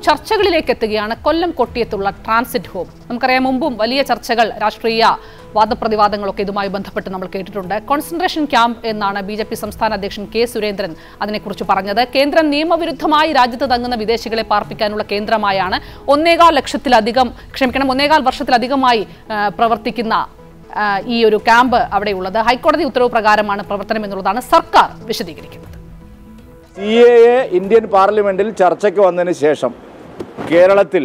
ചർച്ചകളിലേക്ക് എത്തുകയാണ് കൊല്ലം കൊട്ടിയത്തുള്ള transit home നമുക്കറിയാം മുമ്പും വലിയ ചർച്ചകൾ രാഷ്ട്രീയ വാദപ്രതിവാദങ്ങളൊക്കെ ഇതുമായി ബന്ധപ്പെട്ട് നമ്മൾ കേട്ടിട്ടുണ്ട് കോൺസെൻട്രേഷൻ ക്യാമ്പ് എന്നാണ് ബി ജെ പി സംസ്ഥാന അധ്യക്ഷൻ കെ സുരേന്ദ്രൻ അതിനെക്കുറിച്ച് പറഞ്ഞത് കേന്ദ്രം നിയമവിരുദ്ധമായി രാജ്യത്ത് തങ്ങുന്ന വിദേശികളെ പാർപ്പിക്കാനുള്ള കേന്ദ്രമായാണ് ഒന്നേകാൽ ലക്ഷത്തിലധികം ക്ഷമിക്കണം ഒന്നേകാൽ വർഷത്തിലധികമായി ആ, പ്രവർത്തിക്കുന്ന ആ, ഈ ഒരു ക്യാമ്പ് അവിടെയുള്ളത് ഹൈക്കോടതി ഉത്തരവ് പ്രകാരമാണ് പ്രവർത്തനം എന്നുള്ളതാണ് സർക്കാർ വിശദീകരിക്കുന്നത് സി എ എ ഇന്ത്യൻ പാർലമെൻറ്റിൽ ചർച്ചയ്ക്ക് വന്നതിന് ശേഷം കേരളത്തിൽ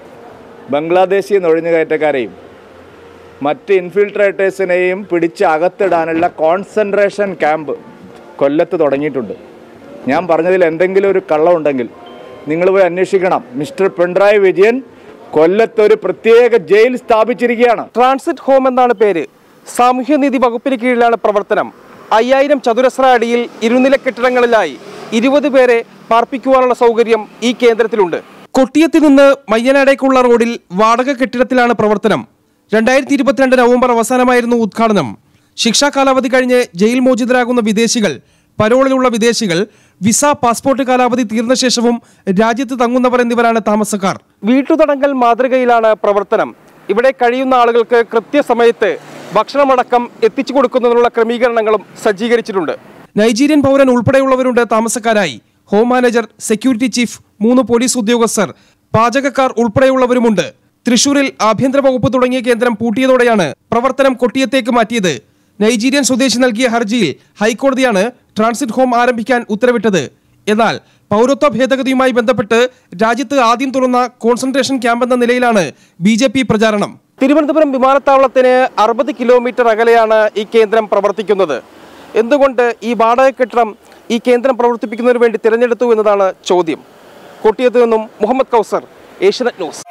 ബംഗ്ലാദേശി നുഴഞ്ഞുകയറ്റക്കാരെയും മറ്റ് ഇൻഫിൽട്രേറ്റേഴ്സിനെയും പിടിച്ച് അകത്തിടാനുള്ള കോൺസെൻട്രേഷൻ ക്യാമ്പ് കൊല്ലത്ത് തുടങ്ങിയിട്ടുണ്ട് ഞാൻ പറഞ്ഞതിൽ എന്തെങ്കിലും ഒരു കള്ളമുണ്ടെങ്കിൽ നിങ്ങൾ പോയി അന്വേഷിക്കണം മിസ്റ്റർ പിണറായി വിജയൻ കൊല്ലത്തൊരു പ്രത്യേക ജയിൽ സ്ഥാപിച്ചിരിക്കുകയാണ് ട്രാൻസിറ്റ് ഹോം എന്നാണ് പേര് സാമൂഹ്യനീതി വകുപ്പിന് കീഴിലാണ് പ്രവർത്തനം അയ്യായിരം ചതുരശ്ര അടിയിൽ ഇരുനില കെട്ടിടങ്ങളിലായി ഇരുപത് പേരെ പാർപ്പിക്കുവാനുള്ള സൗകര്യം ഈ കേന്ദ്രത്തിലുണ്ട് കൊട്ടിയത്തിൽ നിന്ന് മയ്യനാടേക്കുള്ള റോഡിൽ വാടക കെട്ടിടത്തിലാണ് പ്രവർത്തനം രണ്ടായിരത്തി ഇരുപത്തിരണ്ട് നവംബർ അവസാനമായിരുന്നു ഉദ്ഘാടനം ശിക്ഷാ കാലാവധി കഴിഞ്ഞ് ജയിൽ മോചിതരാകുന്ന വിദേശികൾ പരോളിലുള്ള വിദേശികൾ വിസ പാസ്പോർട്ട് കാലാവധി തീർന്ന ശേഷവും രാജ്യത്ത് തങ്ങുന്നവർ എന്നിവരാണ് താമസക്കാർ വീട്ടുതടങ്കൽ മാതൃകയിലാണ് പ്രവർത്തനം ഇവിടെ കഴിയുന്ന ആളുകൾക്ക് കൃത്യസമയത്ത് ഭക്ഷണമടക്കം എത്തിച്ചു കൊടുക്കുന്നതിനുള്ള ക്രമീകരണങ്ങളും സജ്ജീകരിച്ചിട്ടുണ്ട് നൈജീരിയൻ പൗരൻ ഉൾപ്പെടെയുള്ളവരുണ്ട് താമസക്കാരായി ഹോം മാനേജർ സെക്യൂരിറ്റി ചീഫ് മൂന്ന് പോലീസ് ഉദ്യോഗസ്ഥർ പാചകക്കാർ ഉൾപ്പെടെയുള്ളവരുമുണ്ട് തൃശൂരിൽ ആഭ്യന്തര വകുപ്പ് തുടങ്ങിയ കേന്ദ്രം പൂട്ടിയതോടെയാണ് പ്രവർത്തനം കൊട്ടിയത്തേക്ക് മാറ്റിയത് നൈജീരിയൻ സ്വദേശി നൽകിയ ഹർജിയിൽ ഹൈക്കോടതിയാണ് ട്രാൻസിറ്റ് ഹോം ആരംഭിക്കാൻ ഉത്തരവിട്ടത് എന്നാൽ പൗരത്വ ഭേദഗതിയുമായി ബന്ധപ്പെട്ട് രാജ്യത്ത് ആദ്യം തുറന്ന കോൺസെൻട്രേഷൻ ക്യാമ്പ് എന്ന നിലയിലാണ് ബി ജെ പി പ്രചാരണം തിരുവനന്തപുരം വിമാനത്താവളത്തിന് അറുപത് കിലോമീറ്റർ അകലെയാണ് ഈ കേന്ദ്രം പ്രവർത്തിക്കുന്നത് എന്തുകൊണ്ട് ഈ വാടക കെട്ടിടം ഈ കേന്ദ്രം പ്രവർത്തിപ്പിക്കുന്നതിന് വേണ്ടി തിരഞ്ഞെടുത്തു എന്നതാണ് ചോദ്യം കൊട്ടിയത്ത് നിന്നും മുഹമ്മദ് കൗസർ ഏഷ്യനെറ്റ് ന്യൂസ്